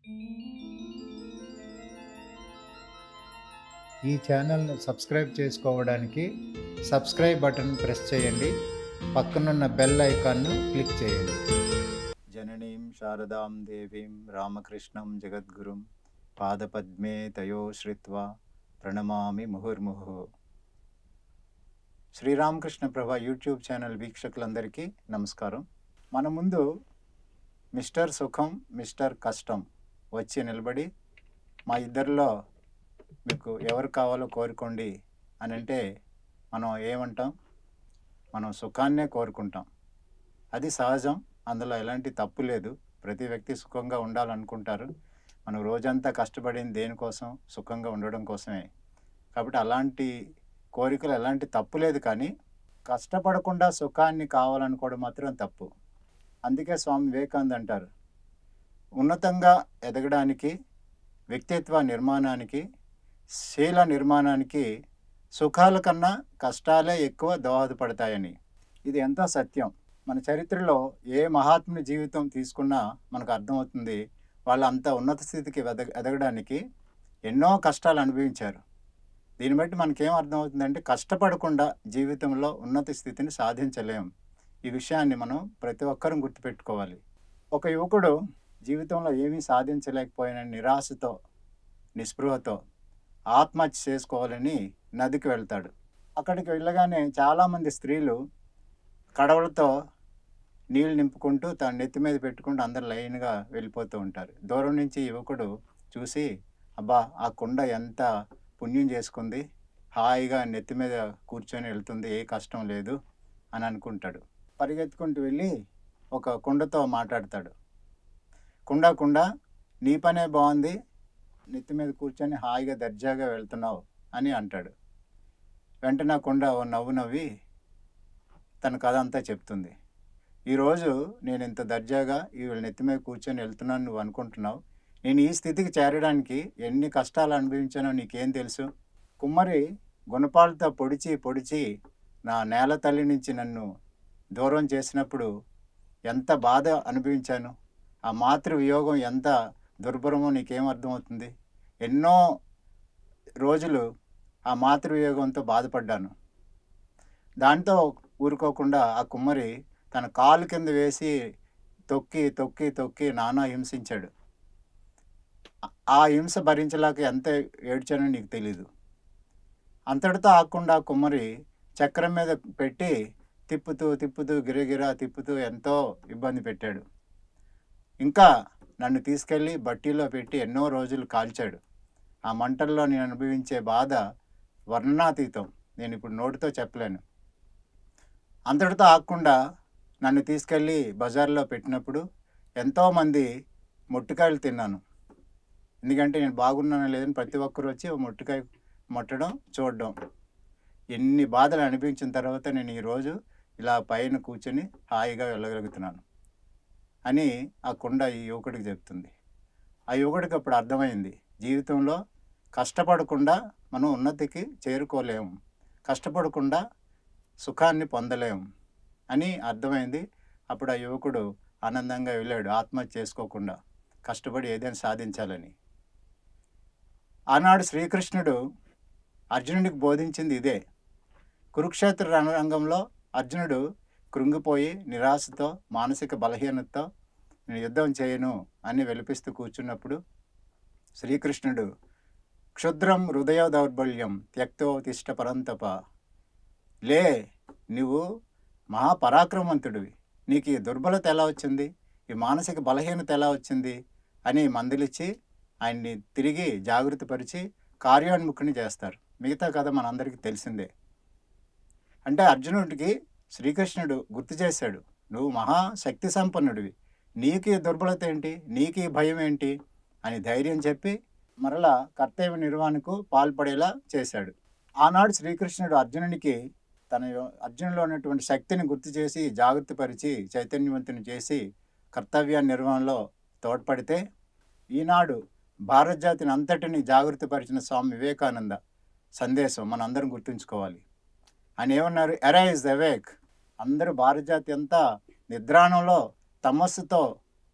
ఈ ఛానల్ను సబ్స్క్రైబ్ చేసుకోవడానికి సబ్స్క్రైబ్ బటన్ ప్రెస్ చేయండి పక్కనున్న బెల్ ఐకాన్ను క్లిక్ చేయండి జననీం శారదాం దేవీం రామకృష్ణం జగద్గురుం పాదపద్మే తయో శ్రిత్వా ప్రణమామి ముహుర్ముహు శ్రీరామకృష్ణ ప్రభ యూట్యూబ్ ఛానల్ వీక్షకులందరికీ నమస్కారం మన ముందు మిస్టర్ సుఖం మిస్టర్ కష్టం వచ్చి నిలబడి మా ఇద్దరిలో మీకు ఎవరు కావాలో కోరుకోండి అని అంటే మనం ఏమంటాం మనం సుఖాన్నే కోరుకుంటాం అది సహజం అందులో ఎలాంటి తప్పు లేదు ప్రతి వ్యక్తి సుఖంగా ఉండాలనుకుంటారు మనం రోజంతా కష్టపడింది దేనికోసం సుఖంగా ఉండడం కోసమే కాబట్టి అలాంటి కోరికలు ఎలాంటి తప్పు లేదు కానీ కష్టపడకుండా సుఖాన్ని కావాలనుకోవడం మాత్రం తప్పు అందుకే స్వామి వివేకానంద్ అంటారు ఉన్నతంగా ఎదగడానికి వ్యక్తిత్వ నిర్మాణానికి శీల నిర్మాణానికి సుఖాల కన్నా కష్టాలే ఎక్కువ దోహదపడతాయని ఇది ఎంతో సత్యం మన చరిత్రలో ఏ మహాత్ముని జీవితం తీసుకున్నా మనకు అర్థమవుతుంది వాళ్ళు అంత ఉన్నత స్థితికి ఎదగ ఎదగడానికి ఎన్నో కష్టాలు అనుభవించారు దీన్ని బట్టి మనకేం అర్థమవుతుందంటే కష్టపడకుండా జీవితంలో ఉన్నత స్థితిని సాధించలేం ఈ విషయాన్ని మనం ప్రతి ఒక్కరం గుర్తుపెట్టుకోవాలి ఒక యువకుడు జీవితంలో ఏమీ సాధించలేకపోయిన నిరాశతో నిస్పృహతో ఆత్మహత్య చేసుకోవాలని నదికి వెళ్తాడు అక్కడికి వెళ్ళగానే చాలామంది స్త్రీలు కడవలతో నీళ్ళు నింపుకుంటూ తన నెత్తి మీద పెట్టుకుంటూ అందరు లైన్గా వెళ్ళిపోతూ ఉంటారు దూరం నుంచి యువకుడు చూసి అబ్బా ఆ కుండ ఎంత పుణ్యం చేసుకుంది హాయిగా నెత్తి మీద కూర్చొని వెళ్తుంది ఏ కష్టం లేదు అని అనుకుంటాడు పరిగెత్తుకుంటూ వెళ్ళి ఒక కుండతో మాట్లాడతాడు కుండ కుండ నీ పనే బాగుంది నెత్తి మీద కూర్చొని హాయిగా దర్జాగా వెళ్తున్నావు అని అంటాడు వెంటనే ఆ కుండ ఓ నవ్వు నవ్వి తన కథ అంతా చెప్తుంది ఈరోజు నేను ఇంత దర్జాగా ఈ నెత్తి మీద కూర్చొని వెళ్తున్నాను నువ్వు అనుకుంటున్నావు నేను ఈ స్థితికి చేరడానికి ఎన్ని కష్టాలు అనుభవించానో నీకేం తెలుసు కుమ్మరి గుణపాలతో పొడిచి పొడిచి నా నేల తల్లి నుంచి నన్ను దూరం చేసినప్పుడు ఎంత బాధ అనుభవించాను ఆ మాతృ వియోగం ఎంత దుర్భరమో నీకేం అర్థమవుతుంది ఎన్నో రోజులు ఆ మాతృ వియోగంతో బాధపడ్డాను దాంతో ఊరుకోకుండా ఆ కుమ్మరి తన కాలు కింద వేసి తొక్కి తొక్కి తొక్కి నానా హింసించాడు ఆ హింస భరించలేక ఎంత ఏడ్చానో నీకు తెలీదు అంతటితో ఆకుండా కుమ్మరి చక్రం మీద పెట్టి తిప్పుతూ తిప్పుతూ గిరగిరా తిప్పుతూ ఎంతో ఇబ్బంది పెట్టాడు ఇంకా నన్ను తీసుకెళ్ళి బట్టీలో పెట్టి ఎన్నో రోజులు కాల్చాడు ఆ మంటల్లో నేను అనుభవించే బాధ వర్ణనాతీతం నేను ఇప్పుడు నోటితో చెప్పలేను అంతటితో ఆగకుండా నన్ను తీసుకెళ్ళి బజార్లో పెట్టినప్పుడు ఎంతోమంది మొట్టికాయలు తిన్నాను ఎందుకంటే నేను బాగున్నానో లేదని ప్రతి ఒక్కరు వచ్చి ఓ మొట్టికాయ ముట్టడం చూడడం ఎన్ని బాధలు అనిపించిన తర్వాత నేను ఈరోజు ఇలా పైన కూర్చొని హాయిగా వెళ్ళగలుగుతున్నాను అని ఆ కుండ ఈ యువకుడికి చెప్తుంది ఆ యువకుడికి అప్పుడు అర్థమైంది జీవితంలో కష్టపడకుండా మనం ఉన్నతికి చేరుకోలేము కష్టపడకుండా సుఖాన్ని పొందలేము అని అర్థమైంది అప్పుడు ఆ యువకుడు ఆనందంగా వెళ్ళాడు ఆత్మహత్య చేసుకోకుండా కష్టపడి ఏదైనా సాధించాలని ఆనాడు శ్రీకృష్ణుడు అర్జునుడికి బోధించింది ఇదే కురుక్షేత్ర రణరంగంలో అర్జునుడు కృంగిపోయి నిరాశతో మానసిక బలహీనతతో నేను యుద్ధం చేయను అని వెలిపిస్తూ కూర్చున్నప్పుడు శ్రీకృష్ణుడు క్షుద్రం హృదయ దౌర్బల్యం త్యక్తో తిష్ట పరంతప లే నువ్వు మహాపరాక్రమవంతుడివి నీకు ఈ దుర్బలత ఎలా వచ్చింది ఈ మానసిక బలహీనత ఎలా వచ్చింది అని మందులిచ్చి ఆయన్ని తిరిగి జాగృతపరిచి కార్యోన్ముఖుని చేస్తారు మిగతా కథ మనందరికీ తెలిసిందే అంటే అర్జునుడికి శ్రీకృష్ణుడు గుర్తు చేశాడు నువ్వు మహాశక్తి సంపన్నుడివి నీకు ఈ దుర్బలత ఏంటి నీకు ఈ భయం ఏంటి అని ధైర్యం చెప్పి మరలా కర్తవ్య నిర్వహణకు పాల్పడేలా చేశాడు ఆనాడు శ్రీకృష్ణుడు అర్జునునికి తన యొ- అర్జునులో ఉన్నటువంటి శక్తిని గుర్తు చేసి జాగృతిపరిచి చైతన్యవంతుని చేసి కర్తవ్య నిర్వహణలో తోడ్పడితే ఈనాడు భారత జాతిని అంతటిని జాగృతిపరిచిన స్వామి వివేకానంద సందేశం మనందరం గుర్తుంచుకోవాలి ఆయన ఏమన్నారు ఎరైజ్ అవేక్ అందరూ భారత జాతి అంతా నిద్రాణంలో తమస్సుతో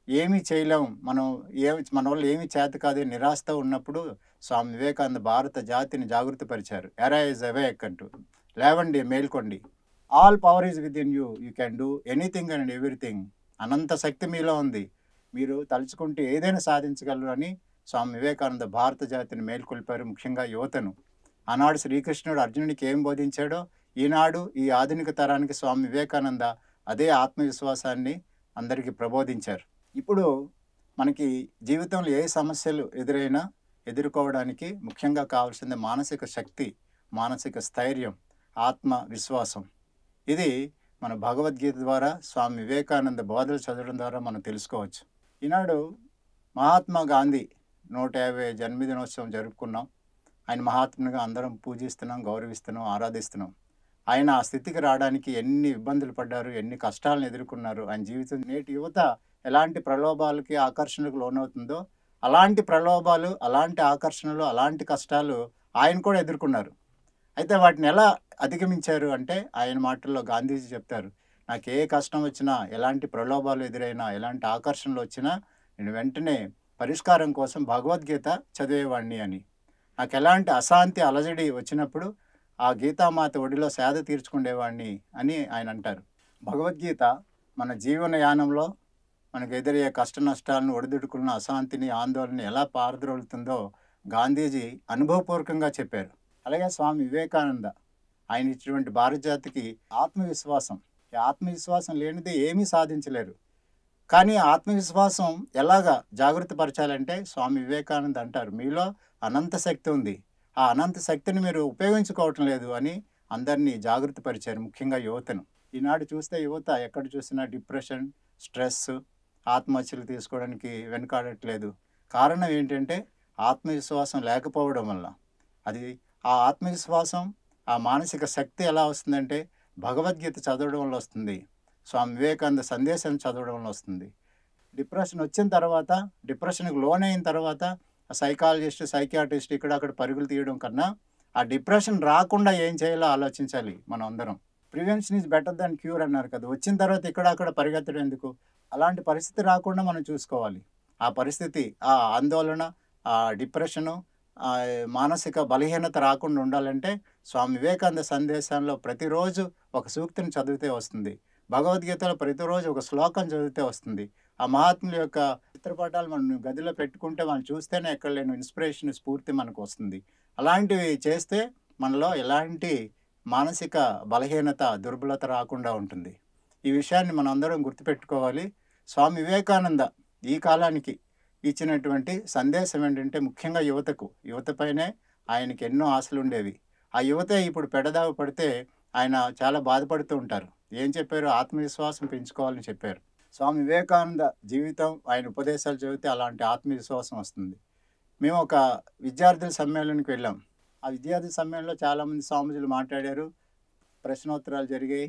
ఏమీ చేయలేం మనం ఏమి మన వల్ల ఏమీ చేత కాదు నిరాశతో ఉన్నప్పుడు స్వామి వివేకానంద భారత జాతిని జాగృతపరిచారు ఎరైజ్ అవేక్ అంటూ లేవండి మేల్కొండి all power is within you you can do anything and everything అనంత శక్తి మీలో ఉంది మీరు తలుచుకుంటే ఏదైనా సాధించగలరు అని స్వామి వివేకానంద భారత జాతిని మేల్కొల్పారు ముఖ్యంగా యువతను ఆనాడు శ్రీకృష్ణుడు అర్జునుడికి ఏం బోధించాడో ఈనాడు ఈ ఆధునిక తరానికి స్వామి వివేకానంద అదే ఆత్మవిశ్వాసాన్ని అందరికీ ప్రబోధించారు ఇప్పుడు మనకి జీవితంలో ఏ సమస్యలు ఎదురైనా ఎదుర్కోవడానికి ముఖ్యంగా కావాల్సింది మానసిక శక్తి మానసిక స్థైర్యం ఆత్మ విశ్వాసం ఇది మన భగవద్గీత ద్వారా స్వామి వివేకానంద బోధలు చదవడం ద్వారా మనం తెలుసుకోవచ్చు ఈనాడు మహాత్మా గాంధీ నూట యాభై జన్మదినోత్సవం జరుపుకున్నాం ఆయన మహాత్మునిగా అందరం పూజిస్తున్నాం గౌరవిస్తున్నాం ఆరాధిస్తున్నాం ఆయన ఆ స్థితికి రావడానికి ఎన్ని ఇబ్బందులు పడ్డారు ఎన్ని కష్టాలను ఎదుర్కొన్నారు ఆయన జీవితం నేటి యువత ఎలాంటి ప్రలోభాలకి ఆకర్షణలకు లోనవుతుందో అలాంటి ప్రలోభాలు అలాంటి ఆకర్షణలు అలాంటి కష్టాలు ఆయన కూడా ఎదుర్కొన్నారు అయితే వాటిని ఎలా అధిగమించారు అంటే ఆయన మాటల్లో గాంధీజీ చెప్తారు నాకు ఏ కష్టం వచ్చినా ఎలాంటి ప్రలోభాలు ఎదురైనా ఎలాంటి ఆకర్షణలు వచ్చినా నేను వెంటనే పరిష్కారం కోసం భగవద్గీత చదివేవాడిని అని నాకు ఎలాంటి అశాంతి అలజడి వచ్చినప్పుడు ఆ గీతామాత ఒడిలో సేద తీర్చుకునేవాడిని అని ఆయన అంటారు భగవద్గీత మన జీవన యానంలో మనకు ఎదురయ్యే కష్ట నష్టాలను ఒడిదుడుకున్న అశాంతిని ఆందోళన ఎలా పారద్రోలుతుందో గాంధీజీ అనుభవపూర్వకంగా చెప్పారు అలాగే స్వామి వివేకానంద ఆయన ఇచ్చినటువంటి భారత జాతికి ఆత్మవిశ్వాసం ఈ ఆత్మవిశ్వాసం లేనిదే ఏమీ సాధించలేరు కానీ ఆత్మవిశ్వాసం ఎలాగా జాగృత పరచాలంటే స్వామి వివేకానంద అంటారు మీలో అనంత శక్తి ఉంది ఆ అనంత శక్తిని మీరు ఉపయోగించుకోవటం లేదు అని అందరినీ జాగృత పరిచారు ముఖ్యంగా యువతను ఈనాడు చూస్తే యువత ఎక్కడ చూసినా డిప్రెషన్ స్ట్రెస్ ఆత్మహత్యలు తీసుకోవడానికి వెనుకాడట్లేదు కారణం ఏంటంటే ఆత్మవిశ్వాసం లేకపోవడం వల్ల అది ఆ ఆత్మవిశ్వాసం ఆ మానసిక శక్తి ఎలా వస్తుందంటే భగవద్గీత చదవడం వల్ల వస్తుంది స్వామి వివేకానంద సందేశం చదవడం వల్ల వస్తుంది డిప్రెషన్ వచ్చిన తర్వాత డిప్రెషన్కి లోనైన తర్వాత సైకాలజిస్ట్ సైకియాట్రిస్ట్ ఇక్కడ అక్కడ పరుగులు తీయడం కన్నా ఆ డిప్రెషన్ రాకుండా ఏం చేయాలో ఆలోచించాలి మనం అందరం prevention is better than cure అన్నారు కదా వచ్చిన తర్వాత ఇక్కడ అక్కడ పరిగెత్తడం ఎందుకు అలాంటి పరిస్థితి రాకుండా మనం చూసుకోవాలి ఆ పరిస్థితి ఆ ఆందోళన ఆ డిప్రెషను ఆ మానసిక బలహీనత రాకుండా ఉండాలంటే స్వామి వివేకానంద సందేశంలో ప్రతిరోజు ఒక సూక్తిని చదివితే వస్తుంది భగవద్గీతలో ప్రతిరోజు ఒక శ్లోకం చదివితే వస్తుంది ఆ మహాత్ముల యొక్క చిత్రపటాలు మనం గదిలో పెట్టుకుంటే మనం చూస్తేనే ఎక్కడ లేని ఇన్స్పిరేషన్ స్ఫూర్తి మనకు వస్తుంది అలాంటివి చేస్తే మనలో ఎలాంటి మానసిక బలహీనత దుర్బలత రాకుండా ఉంటుంది ఈ విషయాన్ని మనం అందరం గుర్తుపెట్టుకోవాలి స్వామి వివేకానంద ఈ కాలానికి ఇచ్చినటువంటి సందేశం ఏంటంటే ముఖ్యంగా యువతకు యువతపైనే ఆయనకి ఎన్నో ఆశలు ఉండేవి ఆ యువత ఇప్పుడు పెడదావ పడితే ఆయన చాలా బాధపడుతూ ఉంటారు ఏం చెప్పారు ఆత్మవిశ్వాసం పెంచుకోవాలని చెప్పారు స్వామి వివేకానంద జీవితం ఆయన ఉపదేశాలు చదివితే అలాంటి ఆత్మవిశ్వాసం వస్తుంది మేము ఒక విద్యార్థుల సమ్మేళనానికి వెళ్ళాం ఆ విద్యార్థి సమ్మేళనంలో చాలామంది స్వామీజీలు మాట్లాడారు ప్రశ్నోత్తరాలు జరిగాయి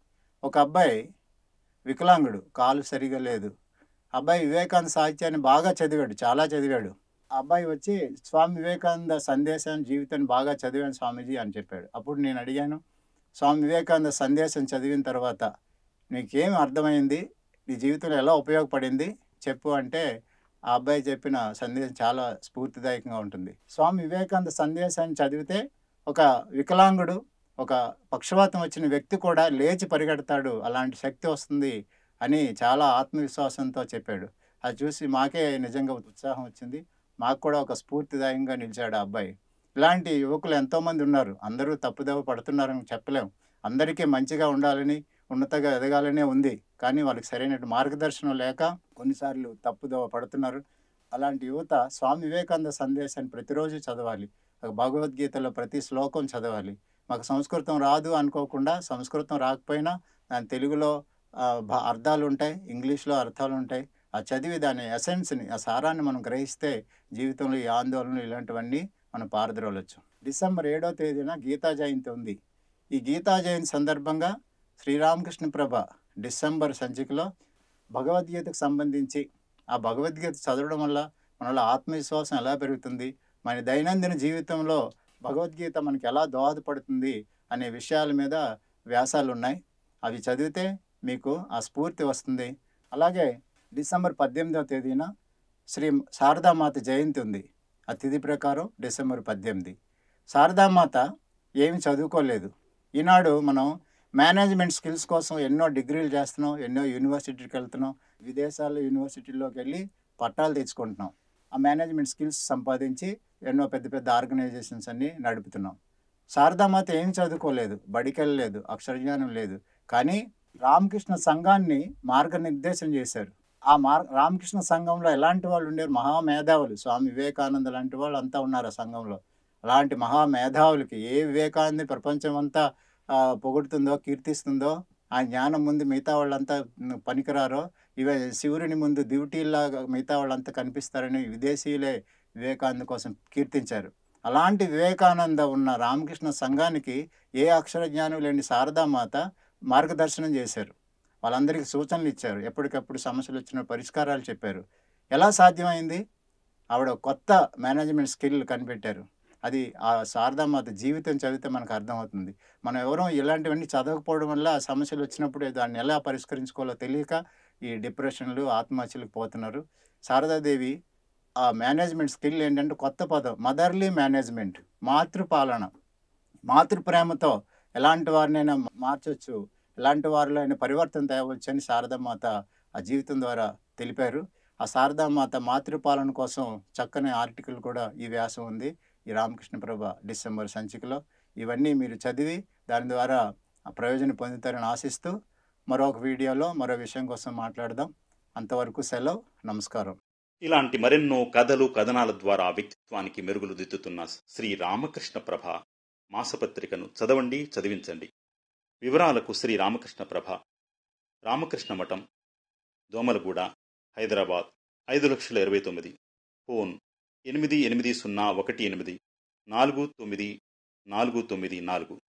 ఒక అబ్బాయి వికలాంగుడు కాలు సరిగా లేదు అబ్బాయి వివేకానంద సాహిత్యాన్ని బాగా చదివాడు చాలా చదివాడు ఆ అబ్బాయి వచ్చి స్వామి వివేకానంద సందేశాన్ని జీవితాన్ని బాగా చదివాను స్వామీజీ అని చెప్పాడు అప్పుడు నేను అడిగాను స్వామి వివేకానంద సందేశం చదివిన తర్వాత నీకేం అర్థమైంది నీ జీవితంలో ఎలా ఉపయోగపడింది చెప్పు అంటే ఆ అబ్బాయి చెప్పిన సందేశం చాలా స్ఫూర్తిదాయకంగా ఉంటుంది స్వామి వివేకానంద సందేశాన్ని చదివితే ఒక వికలాంగుడు ఒక పక్షవాతం వచ్చిన వ్యక్తి కూడా లేచి పరిగెడతాడు అలాంటి శక్తి వస్తుంది అని చాలా ఆత్మవిశ్వాసంతో చెప్పాడు అది చూసి మాకే నిజంగా ఉత్సాహం వచ్చింది మాకు కూడా ఒక స్ఫూర్తిదాయంగా నిలిచాడు ఆ అబ్బాయి ఇలాంటి యువకులు ఎంతోమంది ఉన్నారు అందరూ తప్పుదవ పడుతున్నారని చెప్పలేం అందరికీ మంచిగా ఉండాలని ఉన్నతగా ఎదగాలనే ఉంది కానీ వాళ్ళకి సరైన మార్గదర్శనం లేక కొన్నిసార్లు తప్పుదవ పడుతున్నారు అలాంటి యువత స్వామి వివేకానంద సందేశాన్ని ప్రతిరోజు చదవాలి భగవద్గీతలో ప్రతి శ్లోకం చదవాలి మాకు సంస్కృతం రాదు అనుకోకుండా సంస్కృతం రాకపోయినా దాని తెలుగులో ఆ, భా- అర్థాలు ఉంటాయి ఇంగ్లీష్లో అర్థాలు ఉంటాయి ఆ చదివి దాని ఎసెన్స్ని ఆ సారాన్ని మనం గ్రహిస్తే జీవితంలో ఈ ఆందోళనలు ఇలాంటివన్నీ మనం పారద్రోలొచ్చు డిసెంబర్ ఏడో తేదీన గీతా జయంతి ఉంది ఈ గీతా జయంతి సందర్భంగా శ్రీరామకృష్ణ ప్రభ డిసెంబర్ సంచికలో భగవద్గీతకు సంబంధించి ఆ భగవద్గీత చదవడం వల్ల మనలో ఆత్మవిశ్వాసం ఎలా పెరుగుతుంది మన దైనందిన జీవితంలో భగవద్గీత మనకి ఎలా దోహదపడుతుంది అనే విషయాల మీద వ్యాసాలు ఉన్నాయి అవి చదివితే మీకు ఆ స్ఫూర్తి వస్తుంది అలాగే డిసెంబర్ పద్దెనిమిదవ తేదీన శ్రీ శారదామాత జయంతి ఉంది ఆ తిథి ప్రకారం డిసెంబర్ పద్దెనిమిది శారదామాత ఏమి చదువుకోలేదు ఈనాడు మనం మేనేజ్మెంట్ స్కిల్స్ కోసం ఎన్నో డిగ్రీలు చేస్తున్నాం ఎన్నో యూనివర్సిటీకి వెళ్తున్నాం విదేశాల్లో యూనివర్సిటీలోకి వెళ్ళి పట్టాలు తెచ్చుకుంటున్నాం ఆ మేనేజ్మెంట్ స్కిల్స్ సంపాదించి ఎన్నో పెద్ద పెద్ద ఆర్గనైజేషన్స్ అన్ని నడుపుతున్నాం శారదామాత ఏం చదువుకోలేదు బడికి వెళ్ళలేదు అక్షరజ్ఞానం లేదు కానీ రామకృష్ణ సంఘాన్ని మార్గనిర్దేశం చేశారు ఆ మార్ రామకృష్ణ సంఘంలో ఎలాంటి వాళ్ళు ఉండేవారు మహామేధావులు స్వామి వివేకానంద లాంటి వాళ్ళు అంతా ఉన్నారు ఆ సంఘంలో అలాంటి మహామేధావులకి ఏ వివేకానంద ప్రపంచం అంతా ఆ, పొగుడుతుందో కీర్తిస్తుందో ఆ జ్ఞానం ముందు మిగతా వాళ్ళంతా మ్, పనికిరారో ఇవే శివుని ముందు డ్యూటీలాగా మిగతా వాళ్ళంతా కనిపిస్తారని విదేశీయులే వివేకానంద కోసం కీర్తించారు అలాంటి వివేకానంద ఉన్న రామకృష్ణ సంఘానికి ఏ అక్షర జ్ఞానం లేని శారదామాత మార్గదర్శనం చేశారు వాళ్ళందరికీ సూచనలు ఇచ్చారు ఎప్పటికప్పుడు సమస్యలు వచ్చిన పరిష్కారాలు చెప్పారు ఎలా సాధ్యమైంది ఆవిడ ఒక కొత్త మేనేజ్మెంట్ స్కిల్ కనిపెట్టారు అది ఆ శారదామాత జీవితం చదివితే మనకు అర్థమవుతుంది మనం ఎవరో ఇలాంటివన్నీ చదవకపోవడం వల్ల ఆ సమస్యలు వచ్చినప్పుడు దాన్ని ఎలా పరిష్కరించుకోవాలో తెలియక ఈ డిప్రెషన్లు ఆత్మహత్యలకు పోతున్నారు శారదాదేవి ఆ మేనేజ్మెంట్ స్కిల్ ఏంటంటే కొత్త పదం మదర్లీ మేనేజ్మెంట్ మాతృపాలన మాతృ ప్రేమతో ఎలాంటి వారినైనా మార్చొచ్చు ఎలాంటి వారిలో అయినా పరివర్తన తేవచ్చు అని శారదామాత ఆ జీవితం ద్వారా తెలిపారు ఆ శారదామాత మాతృపాలన కోసం చక్కని ఆర్టికల్ కూడా ఈ వ్యాసం ఉంది ఈ రామకృష్ణ ప్రభ డిసెంబర్ సంచికలో ఇవన్నీ మీరు చదివి దాని ద్వారా ఆ ప్రయోజనం పొందుతారని ఆశిస్తూ మరొక వీడియోలో మరో విషయం కోసం మాట్లాడదాం అంతవరకు సెలవు నమస్కారం ఇలాంటి మరెన్నో కథలు కథనాల ద్వారా వ్యక్తిత్వానికి మెరుగులు దిద్దుతున్న శ్రీ రామకృష్ణ ప్రభ మాసపత్రికను చదవండి చదివించండి వివరాలకు శ్రీ రామకృష్ణ ప్రభ రామకృష్ణ మఠం దోమలగూడ హైదరాబాద్ ఐదు లక్షల ఇరవై తొమ్మిది ఫోన్ ఎనిమిది ఎనిమిది సున్నా ఒకటి ఎనిమిది నాలుగు తొమ్మిది నాలుగు తొమ్మిది నాలుగు